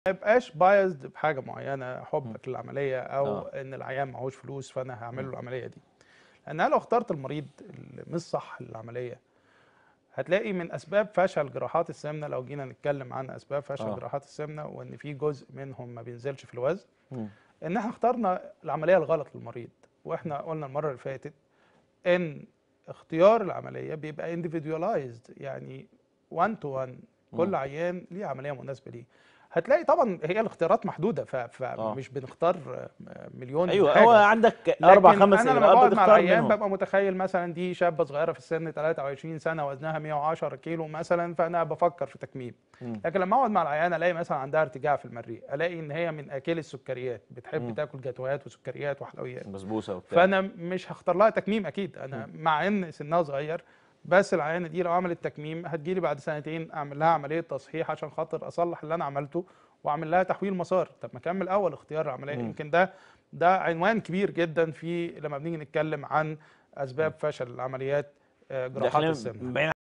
يبقاش بايزد بحاجه معينه حبك للعمليه او آه. ان العيان معهوش فلوس فانا هعمل له العمليه دي لان انا لو اخترت المريض اللي مش صح للعمليه هتلاقي من اسباب فشل جراحات السمنه لو جينا نتكلم عن اسباب فشل آه. جراحات السمنه وان في جزء منهم ما بينزلش في الوزن مم. ان احنا اخترنا العمليه الغلط للمريض واحنا قلنا المره اللي فاتت ان اختيار العمليه بيبقى individualized يعني 1 تو 1 كل مم. عيان ليه عمليه مناسبه ليه هتلاقي طبعا هي الاختيارات محدوده ف- آه. فمش بنختار آه، مليون ايوه حاجة. هو عندك اربع لكن خمس انا لما اجراءات بقعد مع بتختار العيان منهم ببقى متخيل مثلا دي شابه صغيره في السن 23 سنه وزنها 110 كيلو مثلا فانا بفكر في تكميم مم. لكن لما اقعد مع العيان الاقي مثلا عندها ارتجاع في المريء الاقي ان هي من اكل السكريات بتحب مم. تاكل جاتوهات وسكريات وحلويات بسبوسه وبتاع فانا مش هختار لها تكميم اكيد انا مع ان سنها صغير بس العيانه دي لو عملت تكميم هتجيلي بعد سنتين اعمل لها عمليه تصحيح عشان خاطر اصلح اللي انا عملته واعمل لها تحويل مسار طب ما اكمل اول اختيار العمليه مم. يمكن ده ده عنوان كبير جدا في لما بنيجي نتكلم عن اسباب فشل العمليات آه، ده جراحات خلينا السمنه بعيد